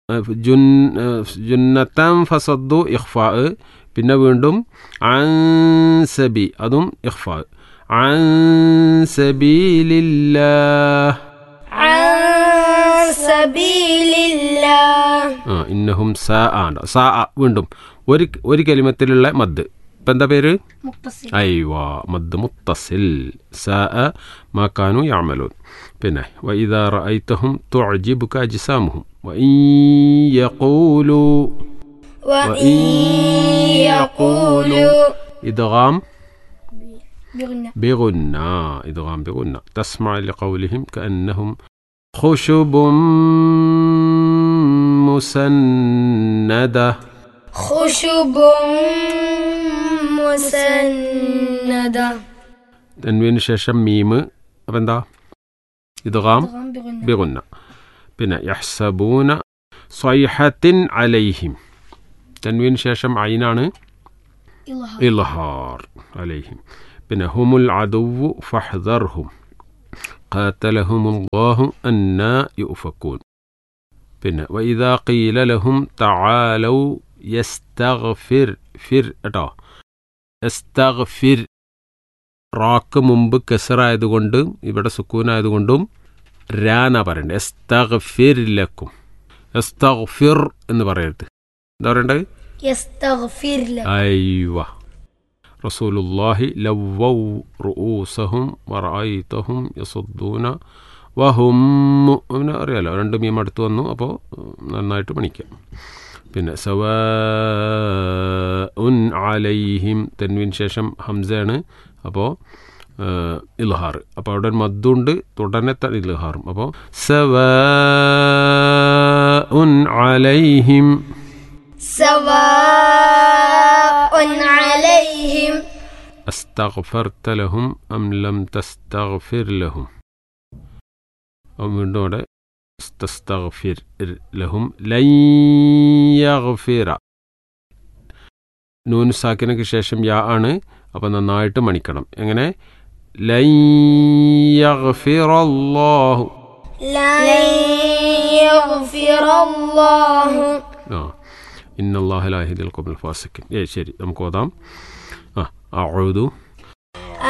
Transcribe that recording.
Jun ജുന്നത്തം ഫസദ്ദു ഇഖ്ഫാ പിന്നെ വീണ്ടും അൻസബി അതും ഇഖ്ഫാ അൻസബീലില്ലാഹ് عن سبيل الله ആ ഇന്നഹും സാ ആണ് സാ വീണ്ടും ഒരു ഒരു കലിമത്തിലുള്ള മദ് ഇപ്പം എന്താ പേര് متصل അയ്വാ മദ് മുത്തസിൽ സാ മാ കാനു യാമലൂൻ പിന്നെ വഇദാ റഅയ്തഹും തുഅജിബുക അജ്സാമുഹും വഇൻ യഖൂലു وإن يقولوا ഇദ്ഗാം بغنى بغنى إدغام بغنى تسمع لقولهم كأنهم خشب مسندة خشب مسندة തൻവീന് ശേഷം മീമ് അപ്പം എന്താ ഇദ്ഗാം أدغام بغنى ബിഗുന്ന പിന്നെ യഹ്സബൂന സ്വൈഹത്തിൻ അലൈഹിം തൻവീന് ശേഷം ഐനാണ് إظهار ഇൽഹാർ അലൈഹിം പിന്നെ ഹുമുൽ അദുവു ഫഹ്ദർഹും ഖാത്തലഹുമുല്ലാഹു അന്നാ യുഫക്കൂൻ പിന്നെ വൈദാ ഖീല ലഹും തആലൗ യസ്തഗ്ഫിർ ഫിർ കേട്ടോ യസ്തഗ്ഫിർ റാക്ക് മുമ്പ് കെസറായതുകൊണ്ട് ഇവിടെ സുക്കൂനായതുകൊണ്ടും രാന പറയണ്ടേ എസ്തഗ്ഫിർ ലക്കും എസ്തഗ്ഫിർ എന്ന് പറയരുത് എന്താ പറയണ്ടത് يستغفر لك أيوة رسول الله لووا رؤوسهم ورأيتهم يصدون വഹും പിന്നെ അറിയാലോ രണ്ട് മീം അടുത്ത് വന്നു അപ്പോൾ നന്നായിട്ട് പണിക്കാം പിന്നെ സവ ഉൻ അലൈഹിം തെൻവിന് ശേഷം ഹംസയാണ് അപ്പോൾ ഇൽഹാർ അപ്പോൾ അവിടെ ഒരു മദ്ദുണ്ട് തുടനെ തന്നെ ഇൽഹാറും അപ്പോൾ സവ ഉൻ അലൈഹിം سواء عليهم അസ്തഗ്ഫർത്ത ലഹും അം ലം തസ്തഗ്ഫിർ ലഹും അപ്പം വീണ്ടും അവിടെ തസ്തഗ്ഫിർ ലഹും ലൻ യഗ്ഫിറ നൂൻ സാക്കിനക്ക് ശേഷം യാ ആണ് അപ്പം നന്നായിട്ട് മണിക്കണം എങ്ങനെ ലൻ യഗ്ഫിറല്ലാഹു لن يغفر الله ആ ഇന്നല്ലാഹ ലാഹിദിൽ ഖുബുൽ ഫാസിക്കിൻ ഏ ശരി നമുക്ക് ഓതാം ആ അഊദു